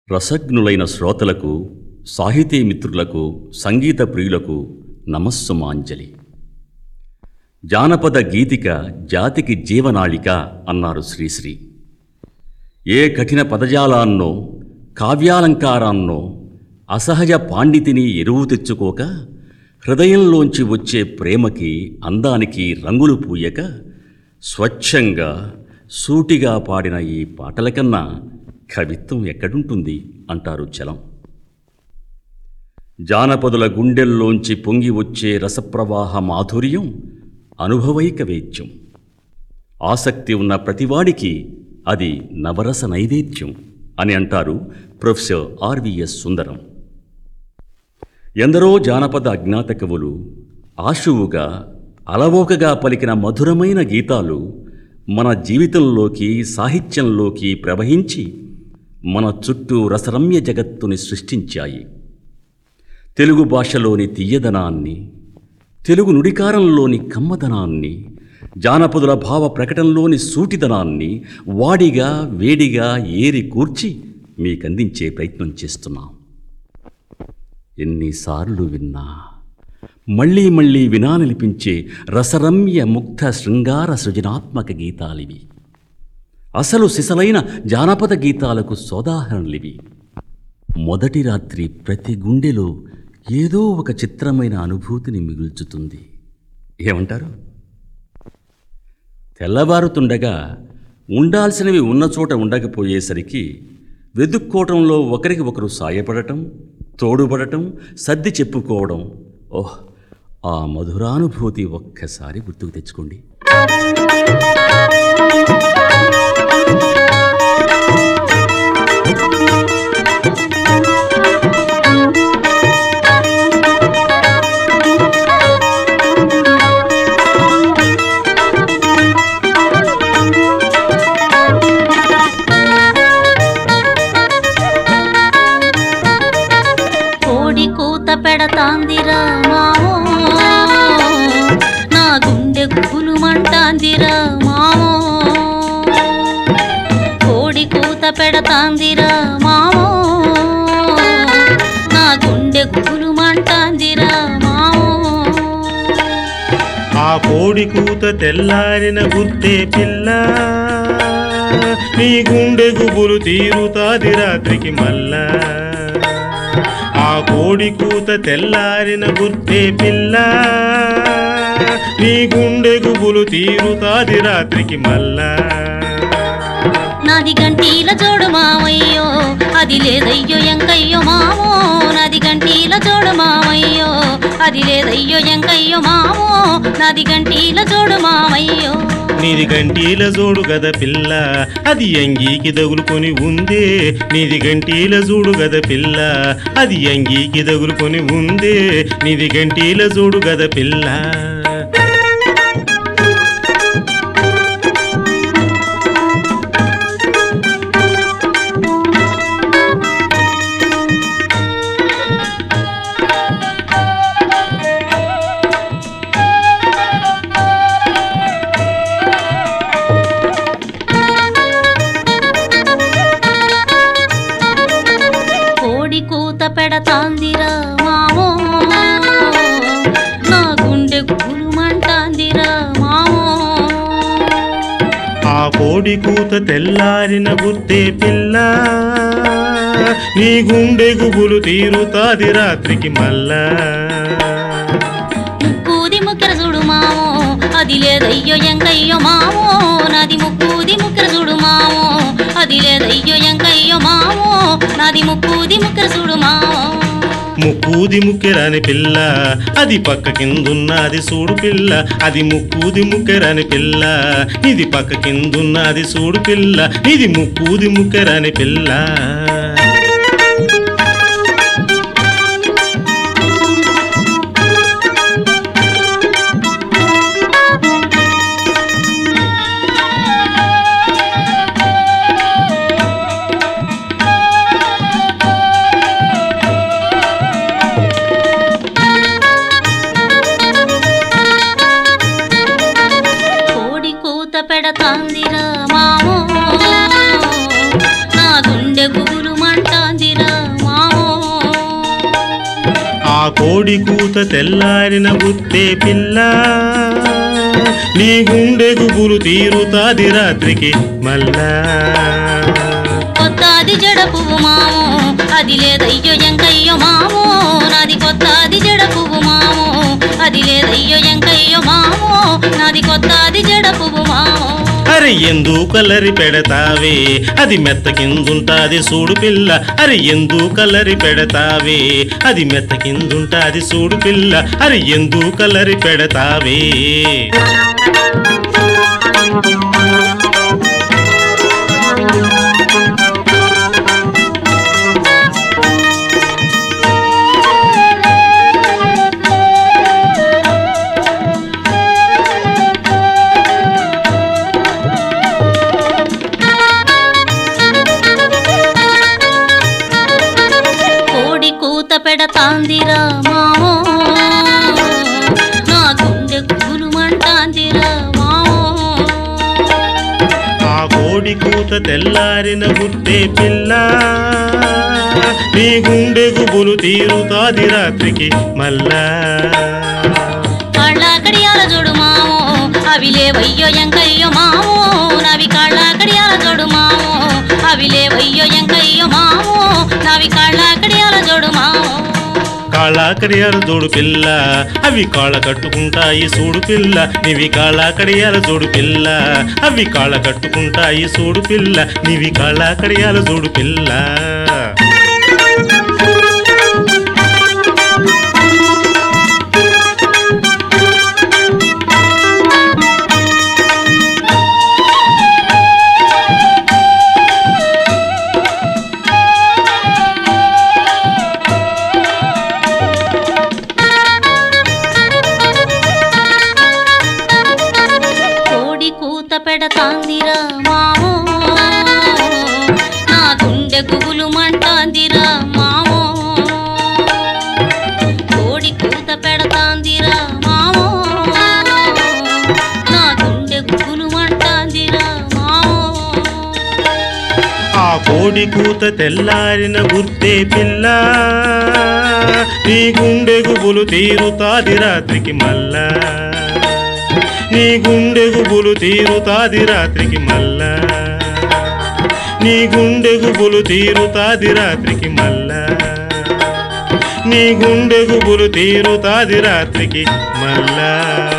రసజ్ఞులైన శ్రోతలకు సాహితీ మిత్రులకు సంగీత ప్రియులకు నమస్సుమాంజలి జానపద గీతిక జాతికి జీవనాళిక అన్నారు శ్రీశ్రీ ఏ కఠిన పదజాలాన్నో కావ్యాలంకారాన్నో అసహజ పాండితిని ఎరువు తెచ్చుకోక హృదయంలోంచి వచ్చే ప్రేమకి అందానికి రంగులు పూయక స్వచ్ఛంగా సూటిగా పాడిన ఈ పాటల కన్నా కవిత్వం ఎక్కడుంటుంది అంటారు చలం జానపదుల గుండెల్లోంచి పొంగి వచ్చే రసప్రవాహ మాధుర్యం అనుభవైక వేద్యం ఆసక్తి ఉన్న ప్రతివాడికి అది నవరస నైవేద్యం అని అంటారు ప్రొఫెసర్ ఆర్విఎస్ సుందరం ఎందరో జానపద అజ్ఞాత కవులు ఆశువుగా అలవోకగా పలికిన మధురమైన గీతాలు మన జీవితంలోకి సాహిత్యంలోకి ప్రవహించి మన చుట్టూ రసరమ్య జగత్తుని సృష్టించాయి తెలుగు భాషలోని తీయదనాన్ని తెలుగు నుడికారంలోని కమ్మదనాన్ని జానపదుల భావ ప్రకటనలోని సూటిదనాన్ని వాడిగా వేడిగా ఏరి కూర్చి మీకందించే ప్రయత్నం చేస్తున్నాం ఎన్నిసార్లు విన్నా మళ్ళీ మళ్ళీ వినాలనిపించే రసరమ్య ముగ్ధ శృంగార సృజనాత్మక గీతాలివి అసలు సిసలైన జానపద గీతాలకు సోదాహరణలివి మొదటి రాత్రి ప్రతి గుండెలో ఏదో ఒక చిత్రమైన అనుభూతిని మిగుల్చుతుంది ఏమంటారు తెల్లవారుతుండగా ఉండాల్సినవి ఉన్న చోట ఉండకపోయేసరికి వెదుక్కోవటంలో ఒకరికి ఒకరు సాయపడటం తోడుపడటం సర్ది చెప్పుకోవడం ఓహ్ ఆ మధురానుభూతి ఒక్కసారి గుర్తుకు తెచ్చుకోండి కోడి కూత పెడతాందిరా మామో నా గుండె గుబులు మంటాందిరా మామో కోడి కూత పెడతాందిరా మామో నా గుండె గుబులు మంటాందిరా మామో ఆ కోడి కూత తెల్లారిన గుర్తే పిల్ల నీ గుండె గుబులు తీరుతాది రాత్రికి మల్లా ఆ కోడి కూత తెల్లారిన గుర్తే పిల్ల నీ గుండె గుబులు తీరుతాది రాత్రికి మల్లా నాది గంటీల జోడు మామయ్యో అది లేదయ్యో ఎంకయ్యో మామో నాది గంటీల జోడు మామయ్యో అది లేదయ్యో ఎంకయ్యో మామో నాది గంటీల జోడు మామయ్యో నీది గంటీల జోడు గద పిల్ల అది అంగీకి తగులుకొని ఉందే నీది గంటీల జోడు గద పిల్ల అది అంగీకి తగులుకొని ఉందే నీది గంటీల జోడు గద పిల్ల కోడి కూత పెడతాందిరా మామో నా గుండె గులుమంటాందిరా మామో ఆ కోడి కూత తెల్లారిన గుర్తే పిల్ల నీ గుండె గుబులు తీరుతాది రాత్రికి మల్లా ముక్కుది ముక్కెర చూడు మామో అది లేదయ్యో ఎంకయ్యో మామో నాది ముక్కుది ముక్కెర చూడు మామో అది లేదయ్యో ఎంకయ్యో మామో నాది ముక్కుది ముక్కెర చూడు మామో ముక్కుది ముక్కెరాని పిల్ల అది పక్క కిందున్నది చూడు పిల్ల అది ముక్కుది ముక్కెరాని పిల్ల ఇది పక్క కిందున్నది చూడు పిల్ల ఇది ముక్కుది ముక్కెరాని పిల్ల కోడి కూత పెడతాందిరా మామో నా గుండె గుబులు కోడి కూత తెల్లారిన గుత్తే పిల్ల నీ గుండె గుబులు తీరుతాది రాత్రికి మళ్ళా కొత్తది జడ పువ్వు మామో అది లేదయ్యో ఎంకయ్యో మామో నాది కొత్తది జడ పువ్వు మామో అది లేదయ్యో ఎంకయ్యో మామో నాది కొత్తది జడ పువ్వు మామో అరే ఎందు కలరి పెడతావే అది మెత్త కిందుంటాది సూడు పిల్ల అరే ఎందు కలరి పెడతావే అది మెత్త కిందుంటాది సూడు పిల్ల అరే ఎందు కలరి పెడతావే కోడి కూత పెడతాందిరా మామో నా గుండె గుబులు మంటాందిరా మామో ఆ కోడి కూత తెల్లారిన గుట్టే పిల్ల నీ గుండె గుబులు తీరుతాది రాత్రికి మళ్ళా కాళ్ళ కడియాల జోడు మామో అవి లేవయ్యో ఎంకయ్యో మామో నవి కాళ్ళ కడియాల జోడు మామో అవి లేవయ్యో ఎంకయ్యో మామో నవి కాళ్ళ కడియాల జోడు మామో కాళాకడియాల జోడు పిల్ల అవి కాళ్ళ కట్టుకుంటాయి సూడు పిల్ల నివి కాళాకడియాల జోడు పిల్ల అవి కాళ్ళ కట్టుకుంటాయి సూడు పిల్ల నివి కాళాకడియాల జోడు పిల్ల కోడి కూత పెడతాందిరా మామో నా గుండె గుబులు మంటాందిరా మామో కోడి కూత పెడతాందిరా మామో నా గుండె గుబులు మంటాందిరా మామో ఆ కోడి కూత తెల్లారిన గుర్తే పిల్ల నీ గుండె గుబులు తీరుతాది రాత్రికి మళ్ళా నీ గుండె గుబులు తీరుతాది రాత్రికి మళ్ళా నీ గుండె గుబులు తీరుతాది రాత్రికి మళ్ళా నీ గుండె గుబులు తీరుతాది రాత్రికి మళ్ళా